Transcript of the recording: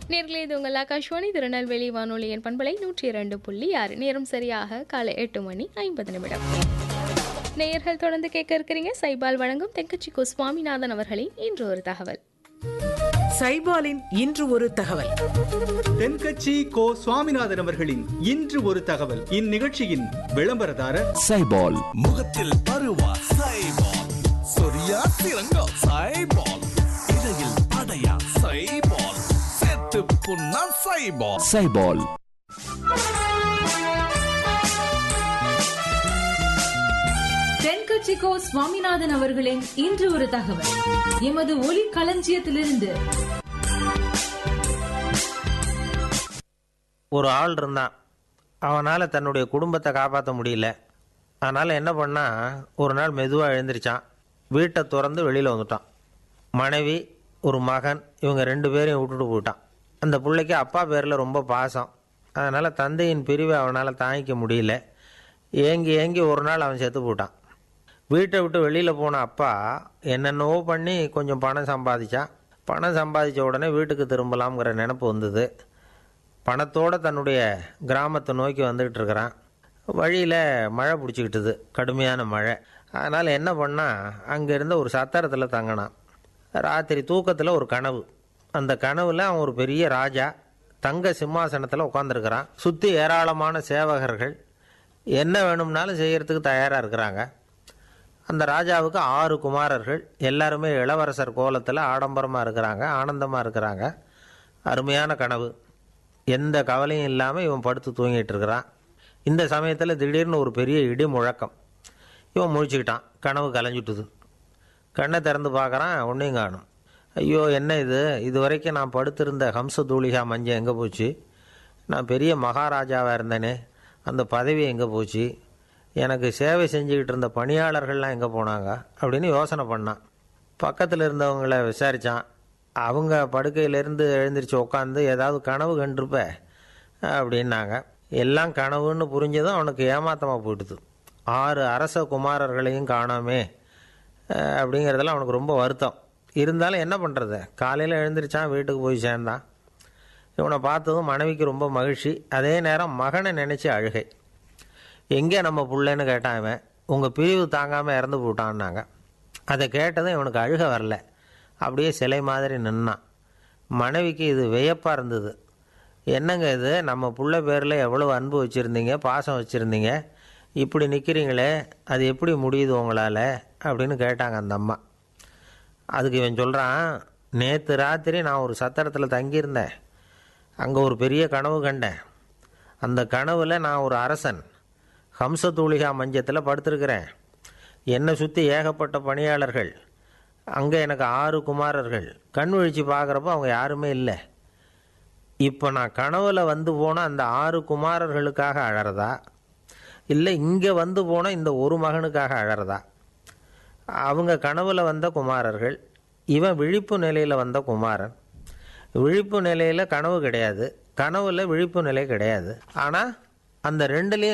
நேர்களே இது உங்கள் ஆகாஷ்வாணி திருநெல்வேலி வானொலியின் பண்பலை நூற்றி இரண்டு புள்ளி ஆறு நேரம் சரியாக காலை எட்டு மணி ஐம்பது நிமிடம் நேயர்கள் தொடர்ந்து கேட்க இருக்கிறீங்க சைபால் வழங்கும் தெங்கச்சிக்கோ சுவாமிநாதன் அவர்களின் இன்று ஒரு தகவல் சைபாலின் இன்று ஒரு தகவல் தென்கட்சி கோ சுவாமிநாதன் அவர்களின் இன்று ஒரு தகவல் இந்நிகழ்ச்சியின் விளம்பரதாரர் சைபால் முகத்தில் பருவா சைபால் சொரியா சிறங்கா சைபால் இடையில் படையா சைபால் செத்து புண்ணா சைபால் சைபால் தென்கட்சிக்கோ சுவாமிநாதன் அவர்களின் இன்று ஒரு தகவல் எமது ஒலி களஞ்சியத்திலிருந்து ஒரு ஆள் இருந்தான் அவனால் தன்னுடைய குடும்பத்தை காப்பாற்ற முடியல அதனால் என்ன பண்ணா ஒரு நாள் மெதுவாக எழுந்திரிச்சான் வீட்டை திறந்து வெளியில் வந்துட்டான் மனைவி ஒரு மகன் இவங்க ரெண்டு பேரையும் விட்டுட்டு போயிட்டான் அந்த பிள்ளைக்கு அப்பா பேரில் ரொம்ப பாசம் அதனால் தந்தையின் பிரிவை அவனால் தாங்கிக்க முடியல ஏங்கி ஏங்கி ஒரு நாள் அவன் செத்து போட்டான் வீட்டை விட்டு வெளியில் போன அப்பா என்னென்னவோ பண்ணி கொஞ்சம் பணம் சம்பாதிச்சான் பணம் சம்பாதிச்ச உடனே வீட்டுக்கு திரும்பலாம்ங்கிற நினப்பு வந்தது பணத்தோடு தன்னுடைய கிராமத்தை நோக்கி வந்துக்கிட்டு இருக்கிறான் வழியில் மழை பிடிச்சிக்கிட்டுது கடுமையான மழை அதனால் என்ன பண்ணால் அங்கே இருந்த ஒரு சத்திரத்தில் தங்கினான் ராத்திரி தூக்கத்தில் ஒரு கனவு அந்த கனவில் அவன் ஒரு பெரிய ராஜா தங்க சிம்மாசனத்தில் உட்காந்துருக்கிறான் சுற்றி ஏராளமான சேவகர்கள் என்ன வேணும்னாலும் செய்கிறதுக்கு தயாராக இருக்கிறாங்க அந்த ராஜாவுக்கு ஆறு குமாரர்கள் எல்லாருமே இளவரசர் கோலத்தில் ஆடம்பரமாக இருக்கிறாங்க ஆனந்தமாக இருக்கிறாங்க அருமையான கனவு எந்த கவலையும் இல்லாமல் இவன் படுத்து தூங்கிட்டு இருக்கிறான் இந்த சமயத்தில் திடீர்னு ஒரு பெரிய இடி முழக்கம் இவன் முழிச்சுக்கிட்டான் கனவு கலைஞ்சுட்டுது கண்ணை திறந்து பார்க்குறான் ஒன்றையும் காணும் ஐயோ என்ன இது இது வரைக்கும் நான் படுத்திருந்த ஹம்ச தூளிகா மஞ்சள் எங்கே போச்சு நான் பெரிய மகாராஜாவாக இருந்தேனே அந்த பதவி எங்கே போச்சு எனக்கு சேவை செஞ்சுக்கிட்டு இருந்த பணியாளர்கள்லாம் எங்கே போனாங்க அப்படின்னு யோசனை பண்ணான் பக்கத்தில் இருந்தவங்கள விசாரித்தான் அவங்க படுக்கையிலேருந்து எழுந்திரிச்சு உட்காந்து ஏதாவது கனவு கண்டிருப்ப அப்படின்னாங்க எல்லாம் கனவுன்னு புரிஞ்சதும் அவனுக்கு ஏமாத்தமாக போயிடுது ஆறு அரச குமாரர்களையும் காணாமே அஹ், அப்படிங்கிறதெல்லாம் அவனுக்கு ரொம்ப வருத்தம் இருந்தாலும் என்ன பண்ணுறது காலையில் எழுந்திரிச்சான் வீட்டுக்கு போய் சேர்ந்தான் இவனை பார்த்ததும் மனைவிக்கு ரொம்ப மகிழ்ச்சி அதே நேரம் மகனை நினச்சி அழுகை எங்கே நம்ம புள்ளைன்னு கேட்டான் இவன் உங்கள் பிரிவு தாங்காமல் இறந்து போட்டான்னாங்க அதை கேட்டதும் இவனுக்கு அழுக வரல அப்படியே சிலை மாதிரி நின்னான் மனைவிக்கு இது வியப்பாக இருந்தது என்னங்க இது நம்ம புள்ள பேரில் எவ்வளோ அன்பு வச்சுருந்தீங்க பாசம் வச்சுருந்தீங்க இப்படி நிற்கிறீங்களே அது எப்படி முடியுது உங்களால் அப்படின்னு கேட்டாங்க அந்த அம்மா அதுக்கு இவன் சொல்கிறான் நேற்று ராத்திரி நான் ஒரு சத்திரத்தில் தங்கியிருந்தேன் அங்கே ஒரு பெரிய கனவு கண்டேன் அந்த கனவில் நான் ஒரு அரசன் ஹம்சதூளிகா மஞ்சத்தில் படுத்திருக்கிறேன் என்னை சுற்றி ஏகப்பட்ட பணியாளர்கள் அங்கே எனக்கு ஆறு குமாரர்கள் கண் விழிச்சு பார்க்குறப்போ அவங்க யாருமே இல்லை இப்போ நான் கனவுல வந்து போன அந்த ஆறு குமாரர்களுக்காக அழறதா இல்லை இங்கே வந்து போன இந்த ஒரு மகனுக்காக அழறதா அவங்க கனவுல வந்த குமாரர்கள் இவன் விழிப்பு நிலையில் வந்த குமாரன் விழிப்பு நிலையில் கனவு கிடையாது கனவுல விழிப்பு நிலை கிடையாது ஆனால் அந்த ரெண்டுலேயும்